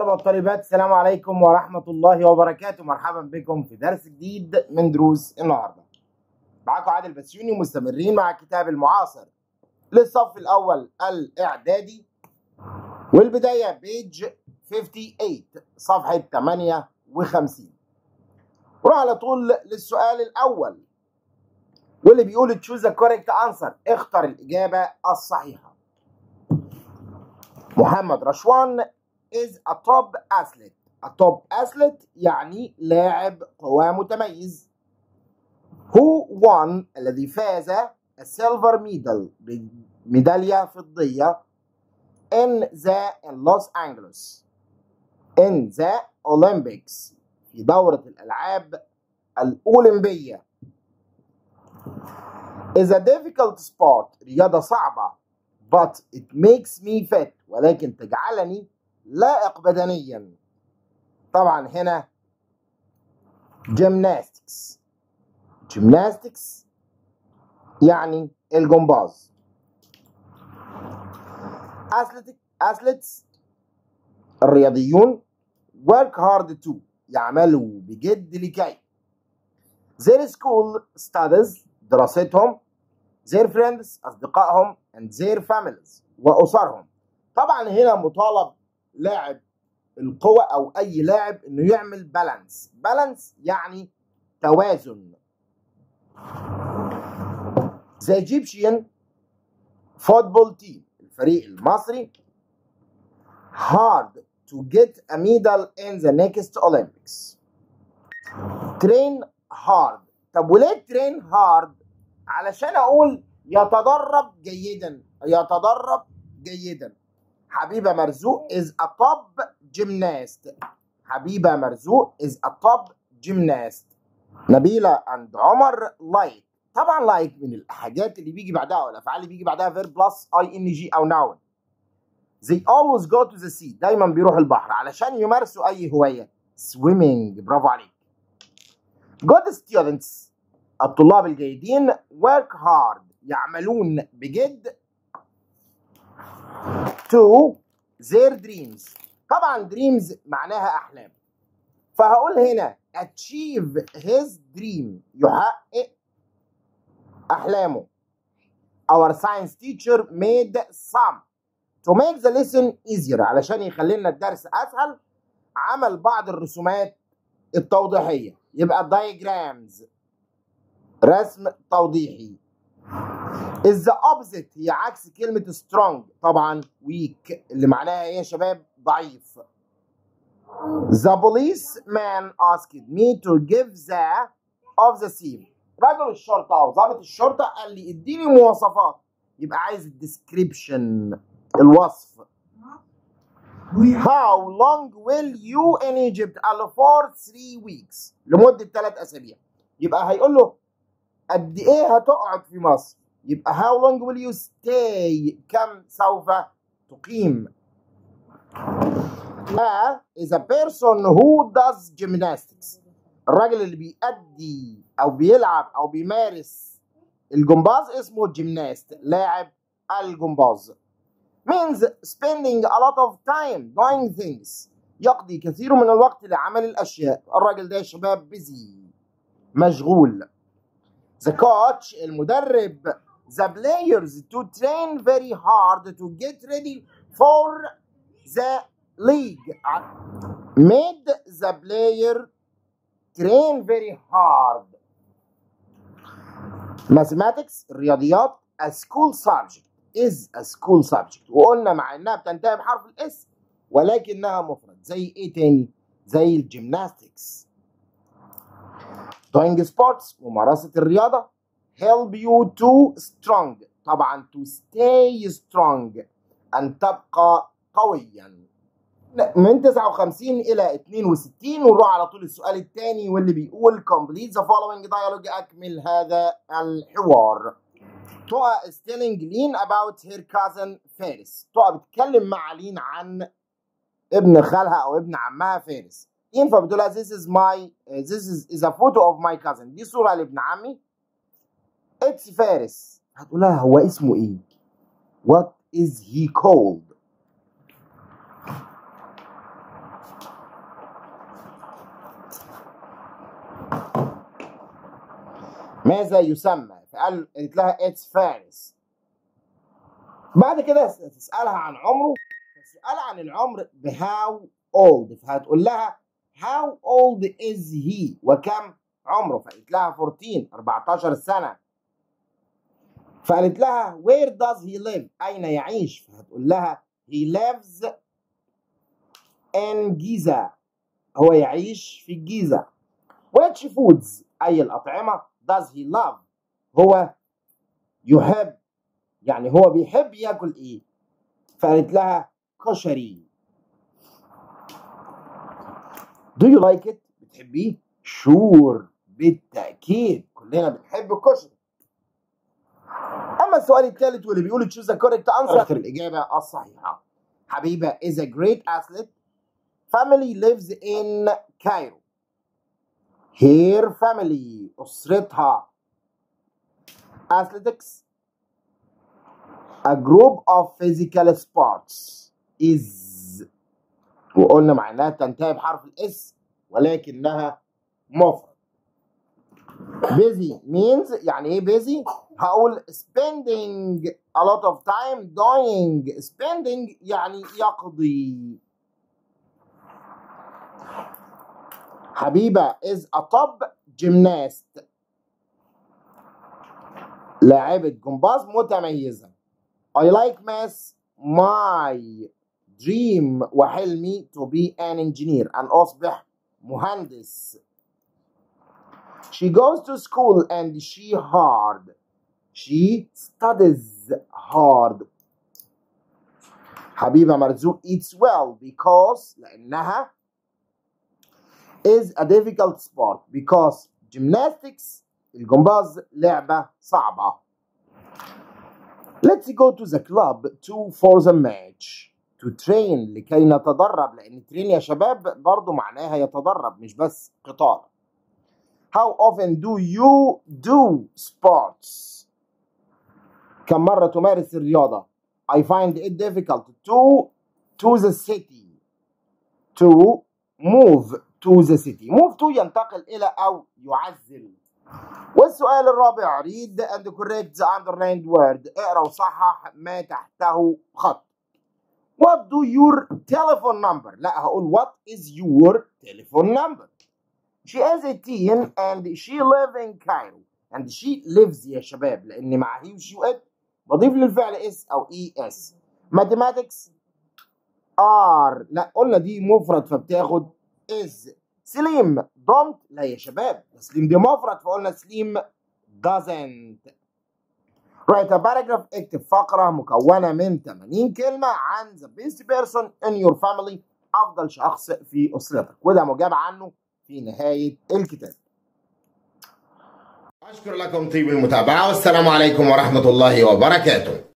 الطلبة والطالبات السلام عليكم ورحمة الله وبركاته مرحبا بكم في درس جديد من دروس النهاردة معاكم عادل بسيوني مستمرين مع كتاب المعاصر للصف الأول الإعدادي والبداية بيج 58 صفحة 58 نروح على طول للسؤال الأول واللي بيقول تشوز ذا كوريكت انسر اختر الإجابة الصحيحة محمد رشوان is a top athlete a top athlete يعني لاعب قوى متميز who won الذي فاز a silver medal بميدالية فضية in the in Los Angeles in the Olympics في دورة الألعاب الأولمبية is a difficult sport رياضة صعبة but it makes me fit ولكن تجعلني لائق بدنيا طبعا هنا جيمناستكس جيمناستكس يعني الجمباز athletic athletes الرياضيون work hard to يعملوا بجد لكي their school studies دراستهم their friends أصدقائهم and their families وأسرهم طبعا هنا مطالب لاعب القوة أو أي لاعب إنه يعمل بالانس بالانس يعني توازن The Egyptian football team الفريق المصري hard to get a medal in the next Olympics train hard طب وليه train hard علشان اقول يتدرب جيدا يتدرب جيدا حبيبة مرزوق is a top gymnast حبيبة مرزوق is a top gymnast نبيلة and عمر like طبعا like من الحاجات اللي بيجي بعدها او الافعال اللي بيجي بعدها verb plus ing او noun they always go to the sea دايما بيروحوا البحر علشان يمارسوا اي هواية swimming برافو عليك good students الطلاب الجيدين work hard يعملون بجد to their dreams طبعا dreams معناها احلام فهقول هنا achieve his dream يحقق احلامه our science teacher made some to make the lesson easier علشان يخلي لنا الدرس اسهل عمل بعض الرسومات التوضيحيه يبقى diagrams رسم توضيحي is the opposite هي عكس كلمة strong طبعا weak اللي معناها ايه يا شباب ضعيف the policeman asked me to give the of the scene رجل الشرطة أو ضابط الشرطة قال لي اديني مواصفات يبقى عايز الديسكريبشن الوصف How long will you in Egypt? قال له for three weeks لمدة ثلاث أسابيع يبقى هيقول له قد إيه هتقعد في مصر؟ يبقى how long will you stay كم سوف تقيم A is a person who does gymnastics الراجل اللي بيأدي أو بيلعب أو بيمارس الجمباز اسمه جيمناست لاعب الجمباز means spending a lot of time doing things يقضي كثير من الوقت لعمل الأشياء الراجل ده يا شباب busy مشغول the coach المدرب the players to train very hard to get ready for the league made the player train very hard mathematics الرياضيات a school subject is a school subject وقلنا مع انها بتنتهي بحرف الاس ولكنها مفرد زي ايه تاني زي الجيمناستكس doing sports ممارسة الرياضة help you to strong طبعا to stay strong أن تبقى قويا من 59 إلى 62 ونروح على طول السؤال الثاني واللي بيقول complete the following dialogue أكمل هذا الحوار تقى is telling لين about her cousin فارس تقى بتتكلم مع لين عن ابن خالها أو ابن عمها فارس لين فبتقول لها this is my this is, is a photo of my cousin دي صورة لابن عمي اتس فارس هتقول لها هو اسمه ايه what is he called ماذا يسمى فقال قالت لها اتس فارس بعد كده تسألها عن عمره تسألها عن العمر بهاو old فهتقول لها how old is he وكم عمره فقالت لها 14 14 سنة فقالت لها where does he live أين يعيش فهتقول لها he lives in Giza هو يعيش في الجيزة which foods أي الأطعمة does he love هو يحب يعني هو بيحب ياكل ايه فقالت لها كشري do you like it بتحبيه sure بالتأكيد كلنا بنحب الكشري أما السؤال الثالث واللي بيقول choose the correct answer الإجابة الصحيحة حبيبة is a great athlete family lives in Cairo her family أسرتها athletics a group of physical sports is وقلنا معناها تنتهي بحرف الاس ولكنها مفرد busy means يعني ايه busy هقول spending a lot of time doing spending يعني يقضي حبيبة is a top gymnast لاعبة جمباز متميزة I like math my dream وحلمي to be an engineer أن أصبح مهندس She goes to school and she hard she studies hard حبيبة مرزوق eats well because لأنها is a difficult sport because gymnastics الجمباز لعبة صعبة Let's go to the club to for the match to train لكي نتدرب لأن train يا شباب برضو معناها يتدرب مش بس قطار How often do you do sports كم مرة تمارس الرياضة I find it difficult to to the city to move to the city move to ينتقل إلى أو يعزل والسؤال الرابع read and correct the underlined word اقرا وصحح ما تحته خط What do your telephone number لا هقول what is your telephone number She is 18 and she live in Cairo and she lives يا شباب لأن مع هي وشي وإت بضيف للفعل اس أو اي اس mathematics are لا قلنا دي مفرد فبتاخد is سليم don't لا يا شباب سليم دي مفرد فقلنا سليم doesn't write a paragraph اكتب فقرة مكونة من 80 كلمة عن the best person in your family أفضل شخص في أسرتك وده مجاب عنه في نهاية الكتاب أشكر لكم طيب المتابعة والسلام عليكم ورحمة الله وبركاته